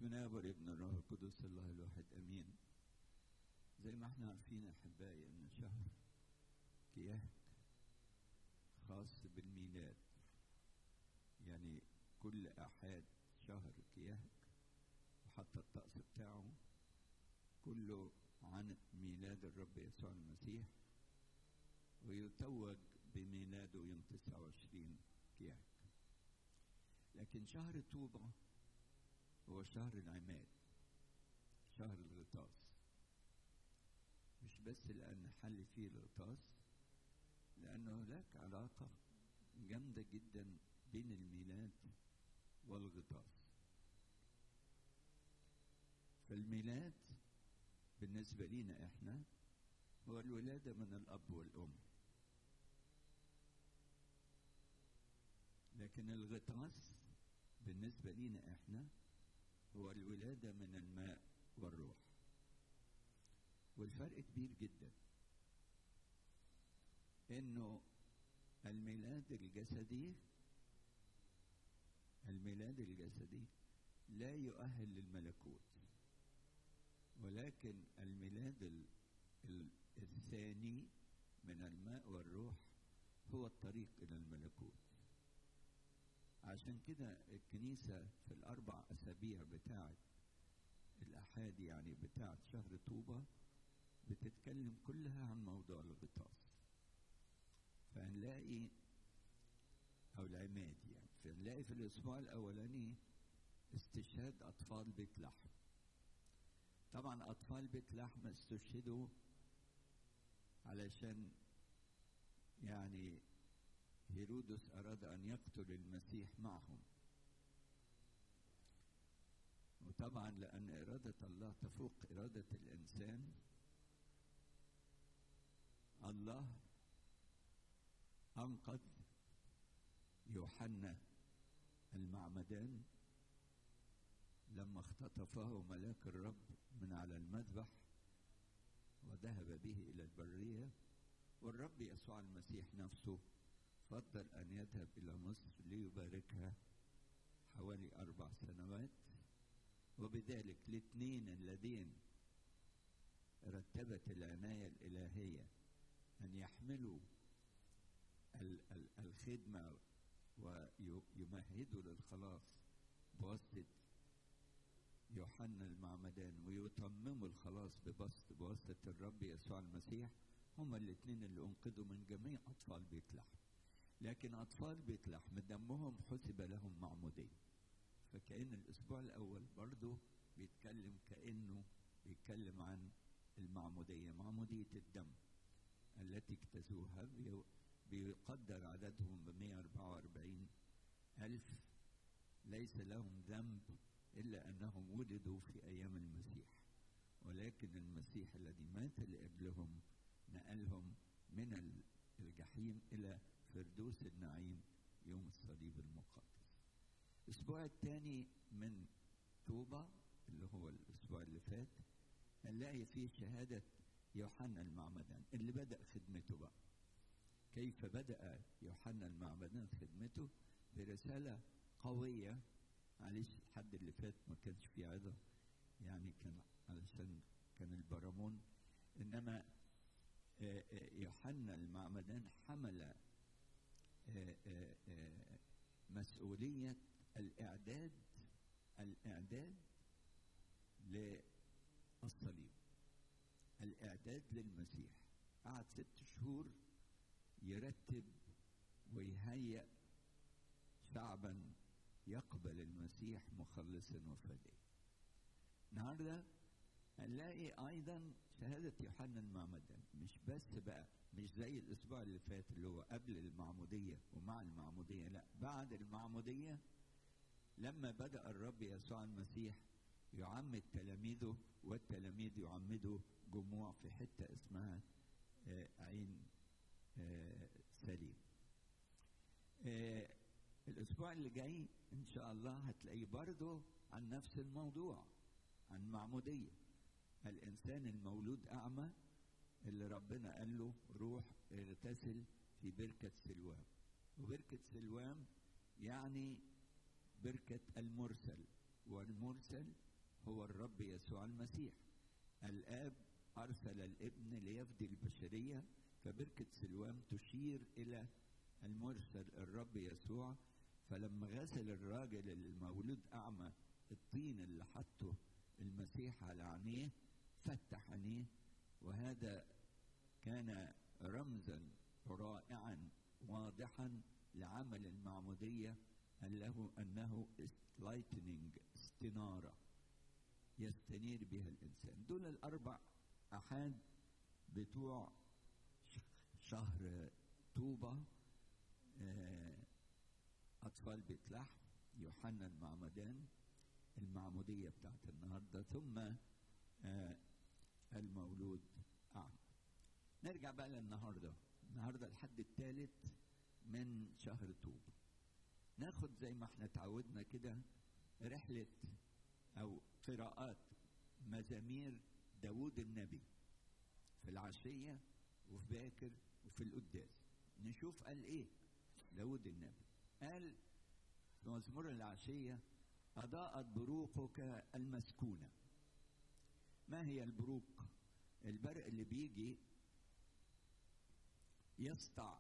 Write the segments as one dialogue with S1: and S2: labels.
S1: بسم الله والابن الروح القدس الله الواحد امين زي ما احنا عارفين احبائي ان شهر كياك خاص بالميلاد يعني كل احاد شهر كياك وحتى الطقس بتاعه كله عن ميلاد الرب يسوع المسيح ويتوج بميلاده يوم 29 كياك لكن شهر طوبة هو شهر العماد شهر الغطاس مش بس لأن حل فيه الغطاس لأن هناك علاقة جامدة جدا بين الميلاد والغطاس فالميلاد بالنسبة لينا احنا هو الولادة من الأب والأم لكن الغطاس بالنسبة لينا احنا هو الولادة من الماء والروح والفرق كبير جدا انه الميلاد الجسدي الميلاد الجسدي لا يؤهل للملكوت ولكن الميلاد ال ال الثاني من الماء والروح هو الطريق الى الملكوت عشان كده الكنيسة في الأربع أسابيع بتاعة الأحاد يعني بتاعة شهر طوبة بتتكلم كلها عن موضوع الغطاس فهنلاقي أو العماد يعني فنلاقي في الأسبوع الأولاني استشهاد أطفال بيت لحم طبعا أطفال بيت لحم استشهدوا علشان يعني هيرودس أراد أن يقتل المسيح معهم وطبعا لأن إرادة الله تفوق إرادة الإنسان الله أنقذ يوحنا المعمدان لما اختطفه ملاك الرب من على المذبح وذهب به إلى البرية والرب يسوع المسيح نفسه فضل أن يذهب إلى مصر ليباركها حوالي أربع سنوات وبذلك الاثنين اللذين رتبت العناية الإلهية أن يحملوا الخدمة ويمهدوا للخلاص بواسطة يوحنا المعمدان ويتمموا الخلاص ببسط بواسطة الرب يسوع المسيح هما الاثنين اللي انقذوا من جميع أطفال بيت لحم لكن أطفال بيت لحم دمهم حسب لهم معمودية فكأن الأسبوع الأول برضه بيتكلم كأنه بيتكلم عن المعمودية معمودية الدم التي اجتازوها بيقدر عددهم ب 144 ألف ليس لهم ذنب إلا أنهم ولدوا في أيام المسيح ولكن المسيح الذي مات لأجلهم نقلهم من الجحيم إلى فردوس النعيم يوم الصليب المقدس الأسبوع الثاني من توبة اللي هو الأسبوع اللي فات هنلاقي فيه شهادة يوحنا المعمدان اللي بدأ خدمته بقى كيف بدأ يوحنا المعمدان خدمته برسالة قوية معلش الحد اللي فات ما كانش فيه عظة يعني كان علشان كان البرامون إنما يوحنا المعمدان حمل مسؤولية الإعداد الإعداد للصليب الإعداد للمسيح قعد ست شهور يرتب ويهيأ شعبا يقبل المسيح مخلصا وفديا النهارده هنلاقي ايضا شهاده يوحنا المعمدان مش بس بقى مش زي الاسبوع اللي فات اللي هو قبل المعموديه ومع المعموديه لا بعد المعموديه لما بدا الرب يسوع المسيح يعمد تلاميذه والتلاميذ يعمدوا جموع في حته اسمها آه عين آه سليم آه الاسبوع اللي جاي ان شاء الله هتلاقيه برضه عن نفس الموضوع عن معموديه الانسان المولود اعمى اللي ربنا قال له روح اغتسل في بركه سلوام وبركه سلوام يعني بركه المرسل والمرسل هو الرب يسوع المسيح الآب أرسل الابن ليفدي البشرية فبركة سلوام تشير إلى المرسل الرب يسوع فلما غسل الراجل المولود أعمى الطين اللي حطه المسيح على عينيه فتح عينيه وهذا كان رمزا رائعا واضحا لعمل المعمودية له أنه لايتنينج استنارة يستنير بها الإنسان دول الأربع أحاد بتوع شهر طوبة أطفال بيت لحم يوحنا المعمدان المعمودية بتاعت النهاردة ثم المولود أعمى نرجع بقى للنهاردة النهاردة الحد الثالث من شهر طوبة ناخد زي ما احنا اتعودنا كده رحلة أو قراءات مزامير داوود النبي في العشية وفي باكر وفي القداس نشوف قال ايه داود النبي قال في مزمور العشية أضاءت بروقك المسكونة ما هي البروق البرق اللي بيجي يسطع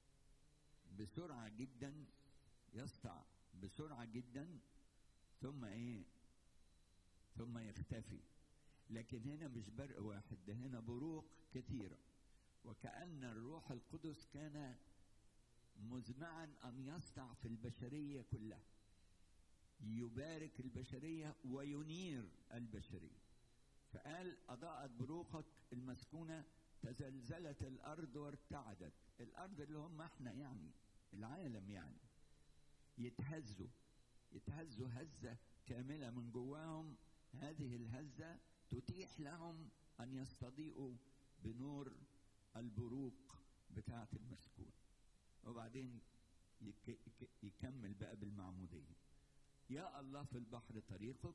S1: بسرعة جدا يسطع بسرعة جدا ثم ايه ثم يختفي لكن هنا مش برق واحد ده هنا بروق كثيرة وكأن الروح القدس كان مزمعا أن يسطع في البشرية كلها يبارك البشرية وينير البشرية فقال أضاءت بروقك المسكونة تزلزلت الأرض وارتعدت الأرض اللي هم احنا يعني العالم يعني يتهزوا يتهزوا هزة كاملة من جواهم هذه الهزة تتيح لهم أن يستضيئوا بنور البروق بتاعة المسكون وبعدين يك يكمل بقى بالمعمودية يا الله في البحر طريقك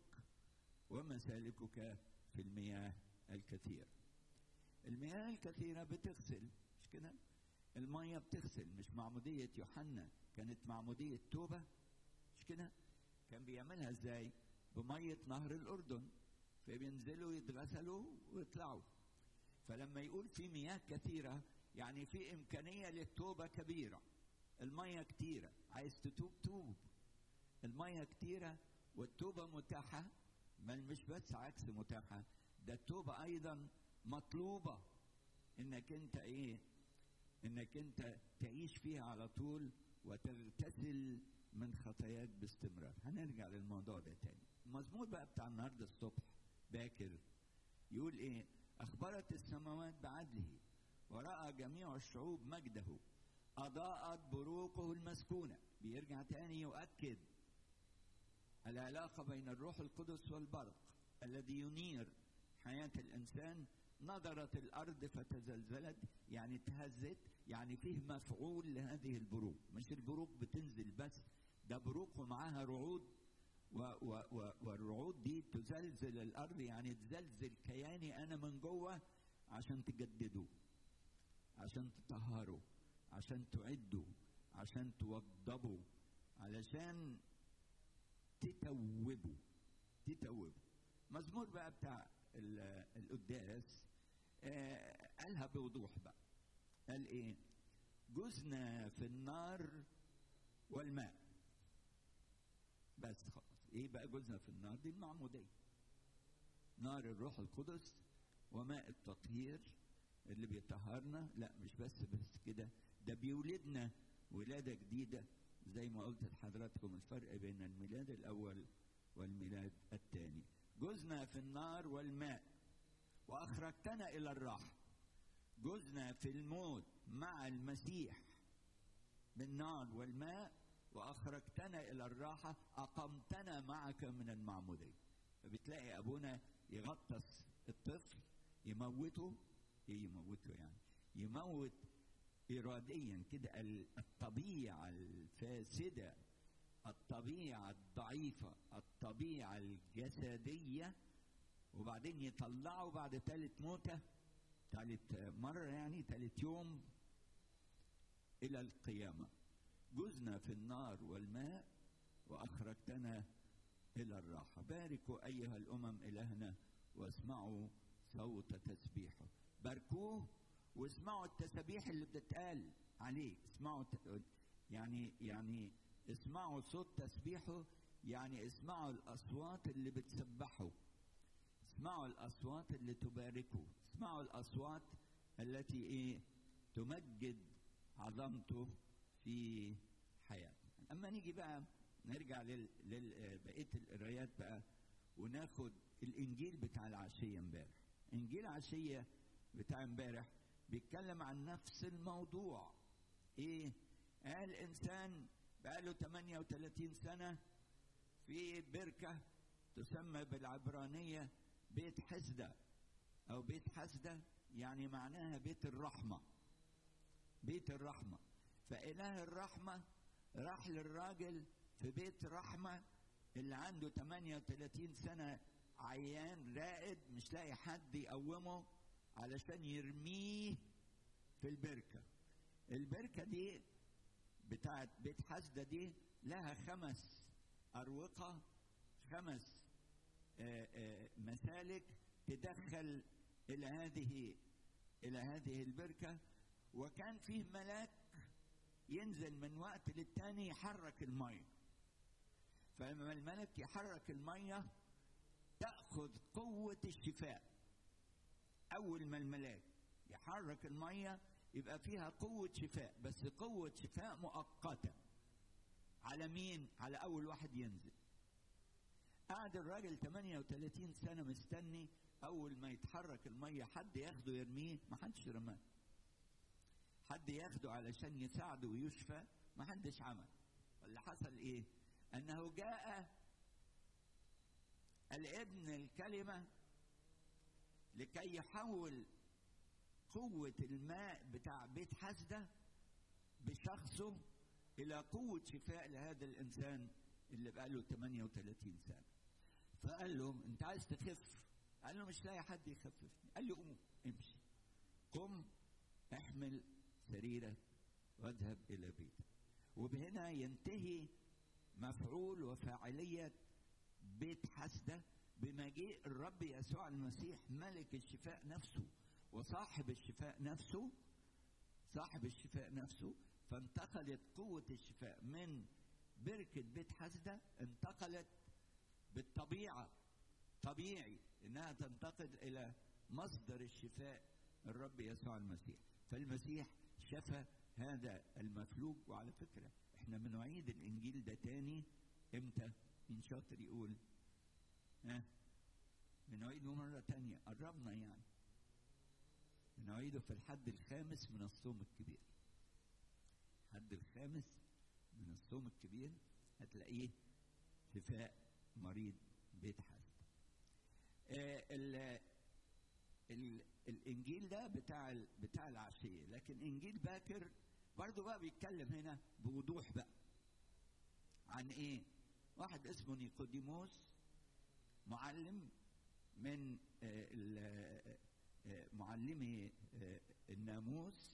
S1: ومسالكك في المياه الكثيرة المياه الكثيرة بتغسل مش كده المية بتغسل مش معمودية يوحنا كانت معمودية توبة مش كده كان بيعملها ازاي بمية نهر الأردن فبينزلوا يتغسلوا ويطلعوا فلما يقول في مياه كثيرة يعني في إمكانية للتوبة كبيرة المية كتيرة عايز تتوب توب المية كتيرة والتوبة متاحة بل مش بس عكس متاحة ده التوبة أيضا مطلوبة إنك أنت إيه إنك أنت تعيش فيها على طول وتغتسل من خطاياك باستمرار هنرجع للموضوع ده تاني المزمور بقى بتاع النهارده الصبح باكر يقول ايه اخبرت السماوات بعدله وراى جميع الشعوب مجده اضاءت بروقه المسكونه بيرجع تاني يؤكد العلاقه بين الروح القدس والبرق الذي ينير حياه الانسان نظرت الارض فتزلزلت يعني تهزت يعني فيه مفعول لهذه البروق مش البروق بتنزل بس ده بروق ومعاها رعود و و و والرعود دي تزلزل الارض يعني تزلزل كياني انا من جوه عشان تجدده عشان تطهره عشان تعده عشان توضبه علشان تتوبه تتوبه مزمور بقى بتاع القداس آه قالها بوضوح بقى قال ايه جزنا في النار والماء بس خلاص ايه بقى جزنا في النار دي المعمودية نار الروح القدس وماء التطهير اللي بيطهرنا لا مش بس بس كده ده بيولدنا ولادة جديدة زي ما قلت لحضراتكم الفرق بين الميلاد الأول والميلاد الثاني جزنا في النار والماء وأخرجتنا إلى الراحة جزنا في الموت مع المسيح بالنار والماء وأخرجتنا إلى الراحة أقمتنا معك من المعمودية فبتلاقي أبونا يغطس الطفل يموته إيه يموته يعني يموت إراديا كده الطبيعة الفاسدة الطبيعة الضعيفة الطبيعة الجسدية وبعدين يطلعه بعد ثالث موتة ثالث مرة يعني ثالث يوم إلى القيامة جزنا في النار والماء وأخرجتنا إلى الراحة باركوا أيها الأمم إلهنا واسمعوا صوت تسبيحه باركوه واسمعوا التسابيح اللي بتتقال عليه اسمعوا ت... يعني يعني اسمعوا صوت تسبيحه يعني اسمعوا الأصوات اللي بتسبحه اسمعوا الأصوات اللي تباركه اسمعوا الأصوات التي إيه تمجد عظمته في حياتنا أما نيجي بقى نرجع لل... لبقية القرايات بقى وناخد الإنجيل بتاع العشية امبارح إنجيل عشية بتاع امبارح بيتكلم عن نفس الموضوع إيه قال إنسان بقاله 38 سنة في بركة تسمى بالعبرانية بيت حسدة أو بيت حسدة يعني معناها بيت الرحمة بيت الرحمة فإله الرحمة راح للراجل في بيت رحمة اللي عنده 38 سنة عيان رائد مش لاقي حد يقومه علشان يرميه في البركة البركة دي بتاعت بيت حسدة دي لها خمس أروقة خمس آآ آآ مسالك تدخل إلى هذه إلى هذه البركة وكان فيه ملاك ينزل من وقت للتاني يحرك المية فلما الملك يحرك المية تأخذ قوة الشفاء أول ما الملاك يحرك المية يبقى فيها قوة شفاء بس قوة شفاء مؤقتة على مين؟ على أول واحد ينزل قعد الراجل 38 سنة مستني أول ما يتحرك المية حد ياخده يرميه ما حدش رماه حد ياخده علشان يساعده ويشفى ما حدش عمل اللي حصل ايه انه جاء الابن الكلمة لكي يحول قوة الماء بتاع بيت حسدة بشخصه إلى قوة شفاء لهذا الإنسان اللي بقاله 38 سنة فقال له أنت عايز تخف قال له مش لاقي حد يخففني قال له قوم امشي قم احمل سريرك واذهب إلى بيتك وبهنا ينتهي مفعول وفاعلية بيت حسدة بمجيء الرب يسوع المسيح ملك الشفاء نفسه وصاحب الشفاء نفسه صاحب الشفاء نفسه فانتقلت قوة الشفاء من بركة بيت حسدة انتقلت بالطبيعة طبيعي انها تنتقل الى مصدر الشفاء الرب يسوع المسيح فالمسيح شفى هذا المفلوج وعلى فكرة احنا بنعيد الانجيل ده تاني امتى ان شاطر يقول ها بنعيده مرة تانية قربنا يعني بنعيده في الحد الخامس من الصوم الكبير الحد الخامس من الصوم الكبير هتلاقيه شفاء مريض بيت حسد آه ال ال الانجيل ده بتاع ال بتاع العشيه لكن انجيل باكر برضه بقى بيتكلم هنا بوضوح بقى عن ايه واحد اسمه نيقوديموس معلم من آه آه معلمي الناموس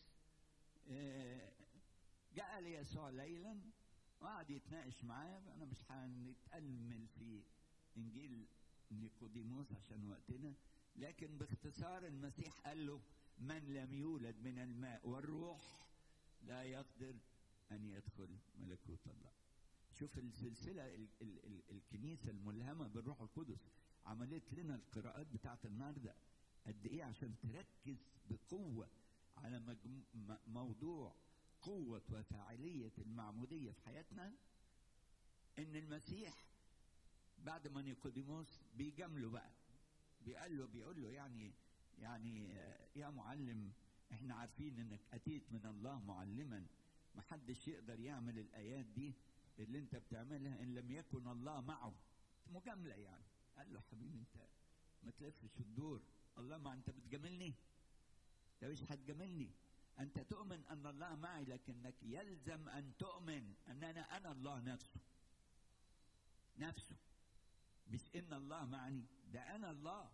S1: جاء ليسوع ليلا وقعد يتناقش معاه انا مش هنتأمل في انجيل نيقوديموس عشان وقتنا لكن باختصار المسيح قال له من لم يولد من الماء والروح لا يقدر ان يدخل ملكوت الله شوف السلسلة ال ال ال الكنيسة الملهمة بالروح القدس عملت لنا القراءات بتاعت النهاردة قد ايه عشان تركز بقوة على مجمو موضوع قوة وفاعلية المعمودية في حياتنا ان المسيح بعد ما نيقوديموس بيجامله بقى بيقول له بيقول له يعني يعني يا معلم احنا عارفين انك اتيت من الله معلما محدش يقدر يعمل الايات دي اللي انت بتعملها ان لم يكن الله معه مجامله يعني قال له حبيبي انت ما تلفش الدور الله ما انت بتجاملني انت مش هتجاملني انت تؤمن ان الله معي لكنك يلزم ان تؤمن ان انا انا الله نفسه نفسه مش ان الله معني ده انا الله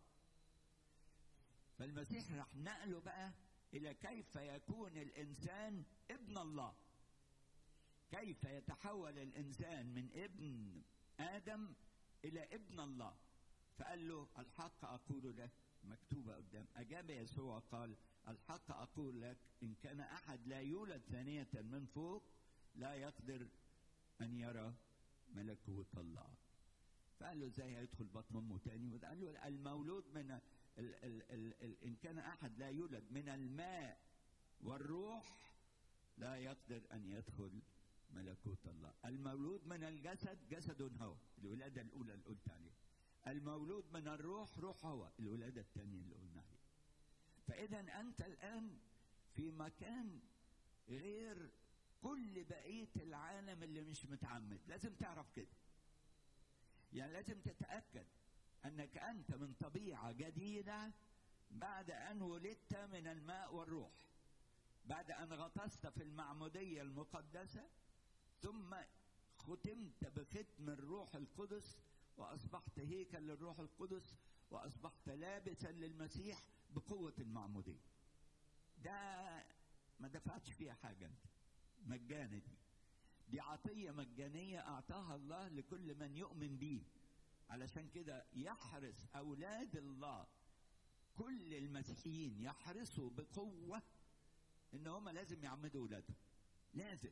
S1: فالمسيح راح نقله بقى الى كيف يكون الانسان ابن الله كيف يتحول الانسان من ابن ادم الى ابن الله فقال له الحق اقول لك مكتوبه قدام اجاب يسوع قال الحق اقول لك ان كان احد لا يولد ثانيه من فوق لا يقدر ان يرى ملكوت الله فقال له ازاي هيدخل بطن امه تاني قال له المولود من ال ال ال ال ان كان احد لا يولد من الماء والروح لا يقدر ان يدخل ملكوت الله المولود من الجسد جسد هو الولاده الاولى اللي قلت عليها المولود من الروح روح هو الولاده الثانيه اللي قلنا عليها فاذا انت الان في مكان غير كل بقيه العالم اللي مش متعمد لازم تعرف كده يعني لازم تتاكد انك انت من طبيعه جديده بعد ان ولدت من الماء والروح بعد ان غطست في المعموديه المقدسه ثم ختمت بختم الروح القدس واصبحت هيكل للروح القدس واصبحت لابسا للمسيح بقوه المعموديه ده ما دفعتش فيها حاجه انت مجانا دي دي عطيه مجانيه اعطاها الله لكل من يؤمن به علشان كده يحرص اولاد الله كل المسيحيين يحرصوا بقوه ان هم لازم يعمدوا اولادهم لازم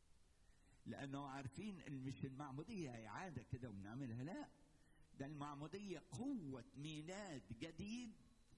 S1: لانه عارفين ان مش المعموديه هي عاده كده وبنعملها لا ده المعموديه قوه ميلاد جديد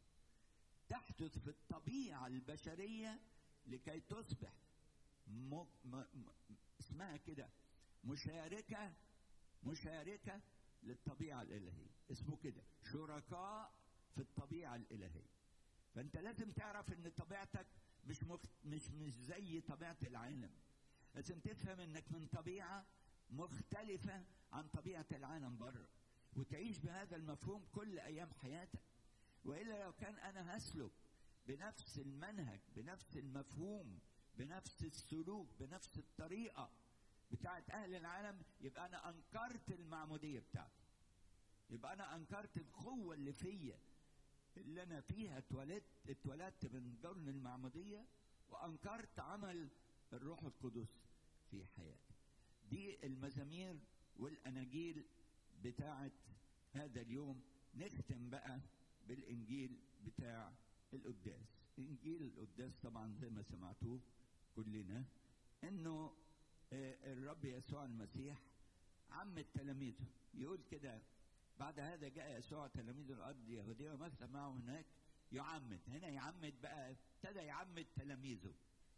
S1: تحدث في الطبيعه البشريه لكي تصبح م... م... م... اسمها كده مشاركه مشاركه للطبيعه الالهيه اسمه كده شركاء في الطبيعه الالهيه فانت لازم تعرف ان طبيعتك مش مخت... مش مش زي طبيعه العالم لازم تفهم انك من طبيعه مختلفه عن طبيعه العالم بره وتعيش بهذا المفهوم كل ايام حياتك والا لو كان انا هسلك بنفس المنهج بنفس المفهوم بنفس السلوك بنفس الطريقه بتاعت اهل العالم يبقى انا انكرت المعموديه بتاعتي يبقى انا انكرت القوه اللي فيا اللي انا فيها اتولدت اتولدت من ضمن المعموديه وانكرت عمل الروح القدس في حياتي دي المزامير والاناجيل بتاعت هذا اليوم نختم بقى بالانجيل بتاع القداس انجيل القداس طبعا زي ما سمعتوه كلنا انه الرب يسوع المسيح عم تلاميذه يقول كده بعد هذا جاء يسوع تلاميذ الارض اليهوديه ومثل معه هناك يعمد هنا يعمد بقى ابتدى يعمد تلاميذه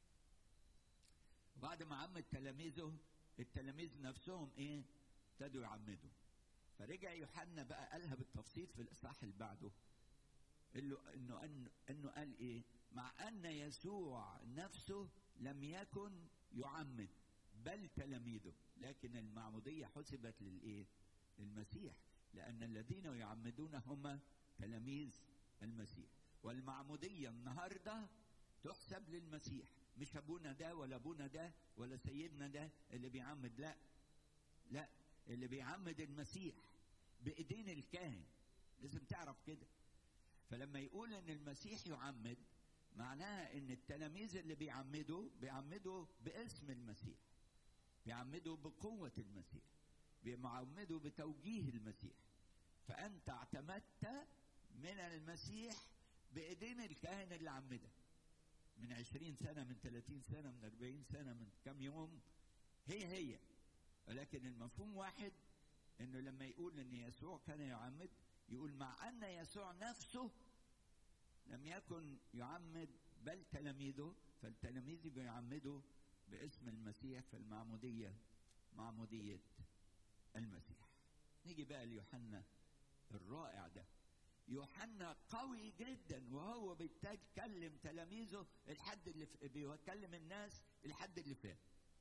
S1: وبعد ما عمد تلاميذه التلاميذ نفسهم ايه ابتدوا يعمدوا فرجع يوحنا بقى قالها بالتفصيل في الاصحاح اللي بعده انه انه انه, إنه قال ايه مع ان يسوع نفسه لم يكن يعمد بل تلاميذه لكن المعموديه حسبت للايه للمسيح لان الذين يعمدون هم تلاميذ المسيح والمعموديه النهارده تحسب للمسيح مش ابونا ده ولا ابونا ده ولا سيدنا ده اللي بيعمد لا لا اللي بيعمد المسيح بايدين الكاهن لازم تعرف كده فلما يقول ان المسيح يعمد معناها ان التلاميذ اللي بيعمدوا بيعمدوا باسم المسيح بيعمدوا بقوة المسيح بيعمدوا بتوجيه المسيح فأنت اعتمدت من المسيح بإيدين الكاهن اللي عمدك من عشرين سنة من ثلاثين سنة من أربعين سنة من كم يوم هي هي ولكن المفهوم واحد انه لما يقول ان يسوع كان يعمد يقول مع ان يسوع نفسه لم يكن يعمد بل تلاميذه فالتلاميذ بيعمدوا باسم المسيح فالمعمودية معمودية المسيح نيجي بقى ليوحنا الرائع ده يوحنا قوي جدا وهو بيتكلم تلاميذه الحد اللي بيكلم الناس الحد اللي فات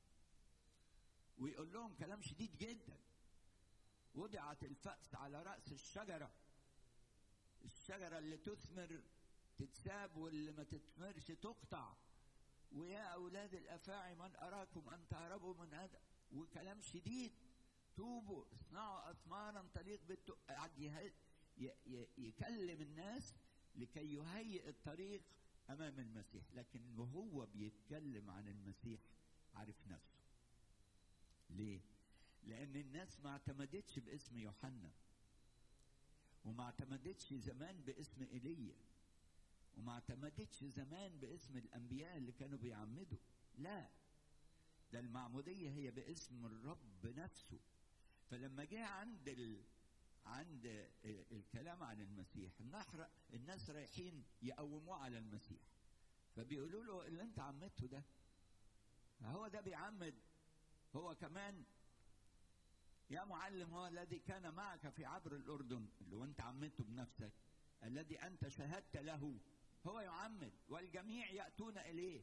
S1: ويقول لهم كلام شديد جدا وضعت الفأس على رأس الشجرة الشجرة اللي تثمر تتساب واللي ما تثمرش تقطع ويا أولاد الأفاعي من أراكم أن تهربوا من هذا وكلام شديد توبوا اصنعوا أثمارا تليق بالتو قعد يكلم الناس لكي يهيئ الطريق أمام المسيح لكن وهو بيتكلم عن المسيح عارف نفسه ليه؟ لان الناس ما اعتمدتش باسم يوحنا وما اعتمدتش زمان باسم ايليا وما اعتمدتش زمان باسم الانبياء اللي كانوا بيعمدوا لا ده المعموديه هي باسم الرب نفسه فلما جه عند ال... عند الكلام عن المسيح النحر الناس رايحين يقوموه على المسيح فبيقولوا له اللي انت عمدته ده هو ده بيعمد هو كمان يا معلم هو الذي كان معك في عبر الاردن اللي وانت عمدته بنفسك الذي انت شهدت له هو يعمد والجميع ياتون اليه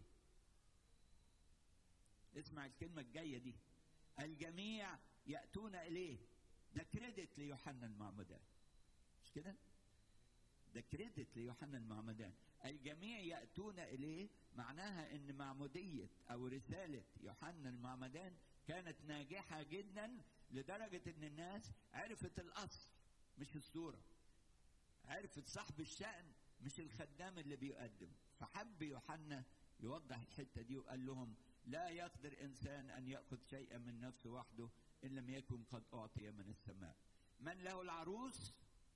S1: اسمع الكلمه الجايه دي الجميع ياتون اليه ده كريدت ليوحنا المعمدان مش كده ده كريدت ليوحنا المعمدان الجميع ياتون اليه معناها ان معموديه او رساله يوحنا المعمدان كانت ناجحه جدا لدرجه ان الناس عرفت الاصل مش الصوره عرفت صاحب الشأن مش الخدام اللي بيقدم فحب يوحنا يوضح الحته دي وقال لهم لا يقدر انسان ان ياخذ شيئا من نفسه وحده ان لم يكن قد اعطي من السماء من له العروس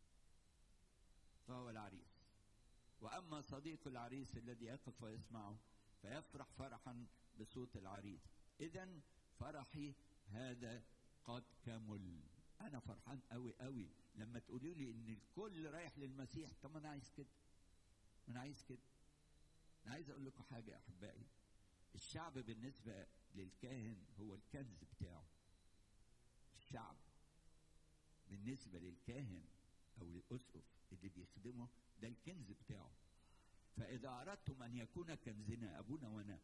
S1: فهو العريس واما صديق العريس الذي يقف ويسمعه فيفرح فرحا بصوت العريس اذا فرحي هذا قد كمل انا فرحان قوي قوي لما تقولوا لي ان الكل رايح للمسيح طب ما انا عايز كده ما انا عايز كده انا عايز اقول لكم حاجه يا احبائي الشعب بالنسبه للكاهن هو الكنز بتاعه الشعب بالنسبه للكاهن او الاسقف اللي بيخدمه ده الكنز بتاعه فاذا اردتم ان يكون كنزنا ابونا وانا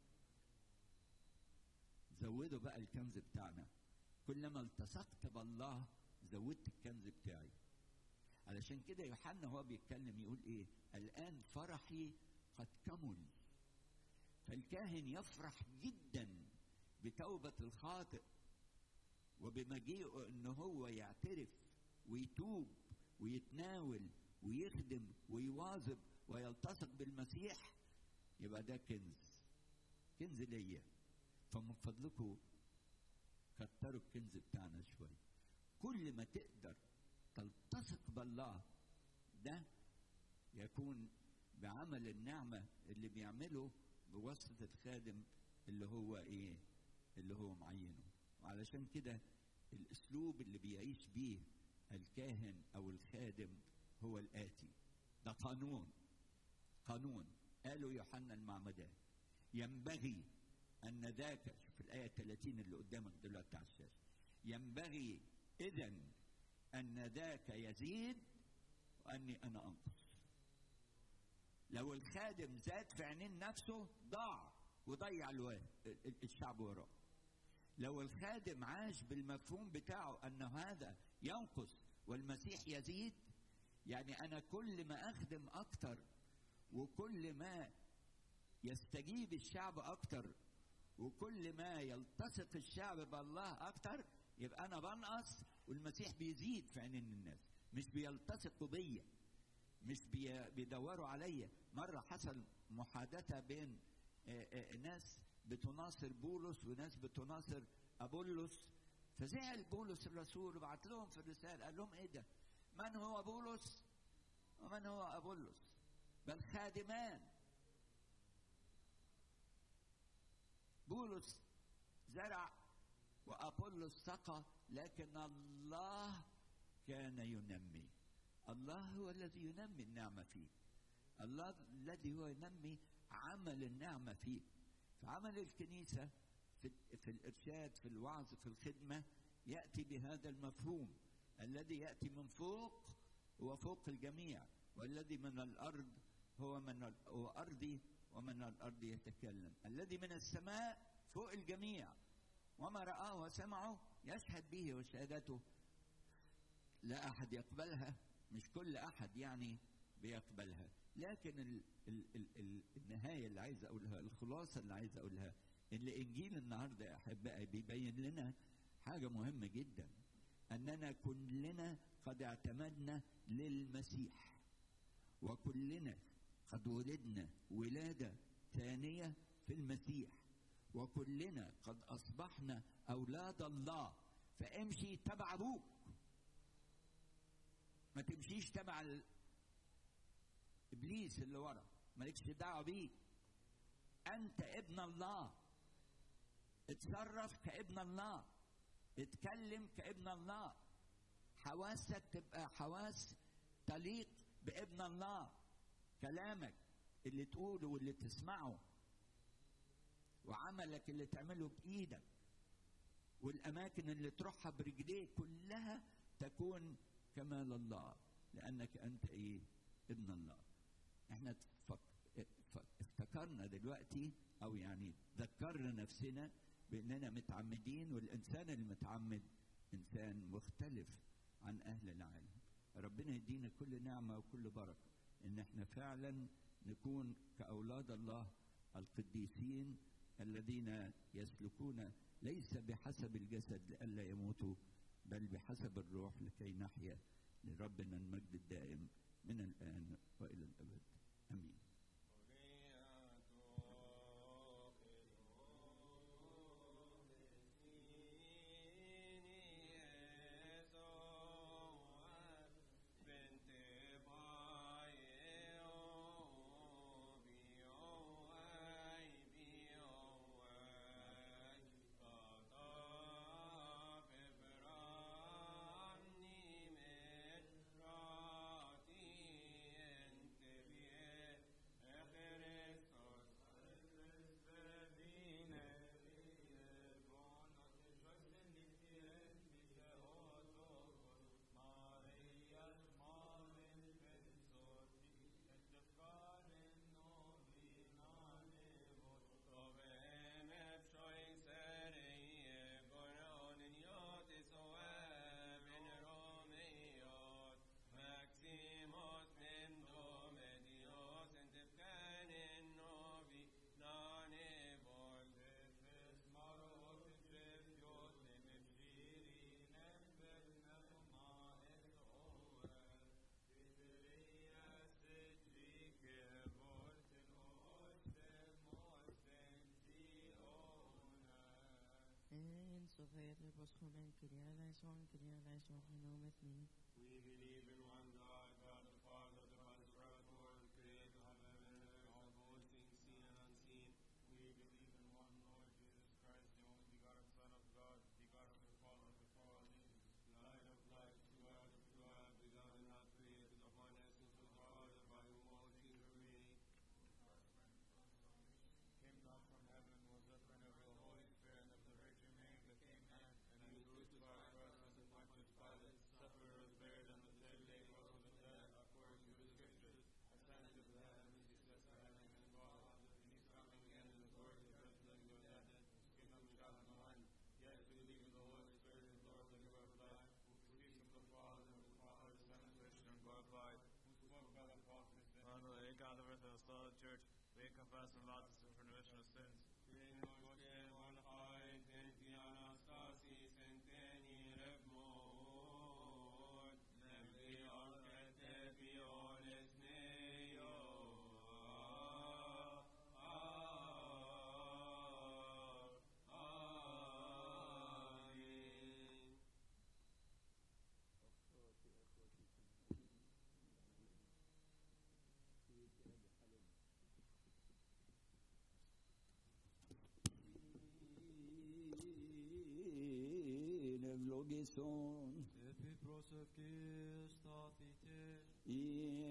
S1: زودوا بقى الكنز بتاعنا كلما التصقت بالله زودت الكنز بتاعي علشان كده يوحنا هو بيتكلم يقول ايه الان فرحي قد كمل فالكاهن يفرح جدا بتوبة الخاطئ وبمجيئه ان هو يعترف ويتوب ويتناول ويخدم ويواظب ويلتصق بالمسيح يبقى ده كنز كنز ليا فمن فضلكم كتروا الكنز بتاعنا شويه كل ما تقدر تلتصق بالله ده يكون بعمل النعمه اللي بيعمله بواسطه الخادم اللي هو ايه اللي هو معينه وعلشان كده الاسلوب اللي بيعيش بيه الكاهن او الخادم هو الاتي ده قانون قانون قالوا يوحنا المعمدان ينبغي ان ذاك في الايه 30 اللي قدامك دلوقتي على الشاشه ينبغي اذا ان ذاك يزيد واني انا انقص لو الخادم زاد في عينين نفسه ضاع وضيع الشعب وراه لو الخادم عاش بالمفهوم بتاعه ان هذا ينقص والمسيح يزيد يعني انا كل ما اخدم اكتر وكل ما يستجيب الشعب اكتر وكل ما يلتصق الشعب بالله اكتر يبقى انا بنقص والمسيح بيزيد في عينين الناس مش بيلتصقوا بيا مش بيدوروا عليا مره حصل محادثه بين ناس بتناصر بولس وناس بتناصر ابولس فزعل بولس الرسول وبعت لهم في الرساله قال لهم ايه ده؟ من هو بولس ومن هو ابولس؟ بل خادمان بولس زرع وابولس سقى لكن الله كان ينمي الله هو الذي ينمي النعمه فيك الله الذي هو ينمي عمل النعمه فيك فعمل الكنيسه في, في الارشاد في الوعظ في الخدمه ياتي بهذا المفهوم الذي ياتي من فوق هو فوق الجميع والذي من الارض هو من هو ارضي ومن الارض يتكلم الذي من السماء فوق الجميع وما رآه وسمعه يشهد به وشهادته لا أحد يقبلها مش كل أحد يعني بيقبلها لكن ال ال ال ال النهاية اللي عايز أقولها الخلاصة اللي عايز أقولها إن إنجيل النهاردة يا أحبائي بيبين لنا حاجة مهمة جدا أننا كلنا قد اعتمدنا للمسيح وكلنا قد ولدنا ولادة ثانية في المسيح وكلنا قد أصبحنا أولاد الله فامشي تبع ابوك ما تمشيش تبع ال- ابليس اللي ورا مالكش دعوه بيه انت ابن الله اتصرف كابن الله اتكلم كابن الله حواسك تبقى حواس تليق بابن الله كلامك اللي تقوله واللي تسمعه وعملك اللي تعمله بايدك والاماكن اللي تروحها برجليك كلها تكون كمال الله لانك انت ايه ابن الله احنا تفك- ف- افتكرنا دلوقتي او يعني ذكرنا نفسنا باننا متعمدين والانسان المتعمد انسان مختلف عن اهل العالم ربنا يدينا كل نعمه وكل بركه ان احنا فعلا نكون كاولاد الله القديسين الذين يسلكون ليس بحسب الجسد لئلا يموتوا بل بحسب الروح لكي نحيا لربنا المجد الدائم من الان والى الابد امين
S2: En Sofia de Boscomen, Kyria eleison, Kyria eleison, Genomet me.
S3: We believe in one God, God the Father, the Pastor, creator of heaven and earth, of all things seen and unseen. We believe in one Lord Jesus Christ, the only begotten Son of God, begotten of the Father before all ages, light of light, true out of true out, begotten, not created, of one essence with the Father, by whom all things were made. Came down from heaven, was up and of the Holy Spirit, and of the Virgin Mary, became man, and he was crucified for us under Pontius Pilate, suffered, was buried, and the third day rose from the dead, according to the Scriptures, ascended to the heavens, he sits at right hand of God, and he's coming again in his glory to judge the living and the dead, his kingdom shall have no end. Yes, we believe in the Holy Spirit, the Lord, the giver of life, who proceeds from the Father, and the Father, the Son, and Christian, and glorified, who spoke by the prophets, and
S4: Under the God of earth and the solid church, we confess and vow to sin for the remission of sins.
S1: Eυλογήσον
S4: Επί προσευχής σταθείτε,
S1: η